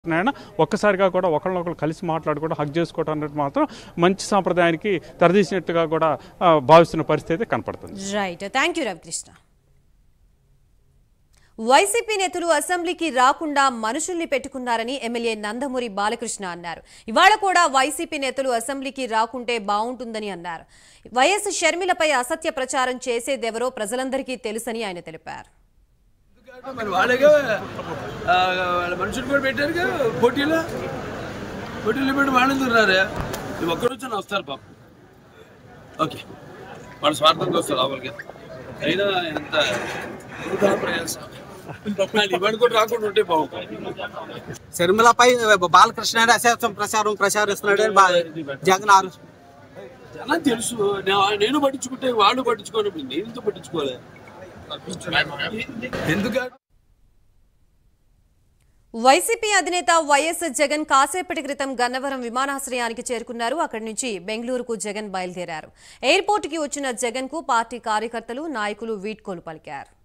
నాయన ఒక్కసారిగా కూడా ఒకళ్ళనొకళ్ళు కలిసి మాట్లాడుకోవడం హక్ చేసుకోవడం అనేది మాత్రం మంచి సాంప్రదాయానికి తెరదీసినట్టుగా కూడా ఆ, భావిస్తున్న పరిస్థితి అయితే కనపడుతుంది right thank you Ravikrishna YCP నేతలు అసెంబ్లీకి రాకుండా మనుషుల్ని పెట్టుకున్నారని ఎమ్మెల్యే నందమూరి బాలకృష్ణ అన్నారు ఇవాళ కూడా వైసీపీ నేతలు అసెంబ్లీకి రాకుంటే బాగుంటుందని అన్నారు వైఎస్ షర్మిలపై అసత్య ప్రచారం చేసేదెవరో ప్రజలందరికీ తెలుసని ఆయన తెలిపారు మరి వాళ్ళేగా ఆ, వాళ్ళ మనుషులు కూడా పెట్టారుగా పోటీలో పోటీలో పెట్టి వాళ్ళు తిన్నారు ఒక్కరు వచ్చి వస్తారు పాపం ఓకే వాళ్ళ స్వార్థంగా వస్తారు లోపలికి అయినా ఎంత వృధా ప్రయాసం ఇవాడు కూడా రాకుండా ఉంటే బాగుంటుంది శర్మిలపై బాలకృష్ణ అనే అశాస్త్రం ప్రచారం ప్రచారిస్తున్నాడు అని బా- జగన్ ఆరు జనం తెలుసు నే- నేను పట్టించుకుంటే వాళ్ళు పట్టించుకోనప్పుడు నేను ఎందుకు పట్టించుకోలే ఎందుకంటే వైసీపీ అధినేత వైఎస్ జగన్ కాసేపటి క్రితం గన్నవరం విమానాశ్రయానికి చేరుకున్నారు అక్కడి నుంచి బెంగళూరుకు జగన్ బయలుదేరారు ఎయిర్పోర్టుకి వచ్చిన జగన్ కు పార్టీ కార్యకర్తలు నాయకులు వీడ్కోలు పలికారు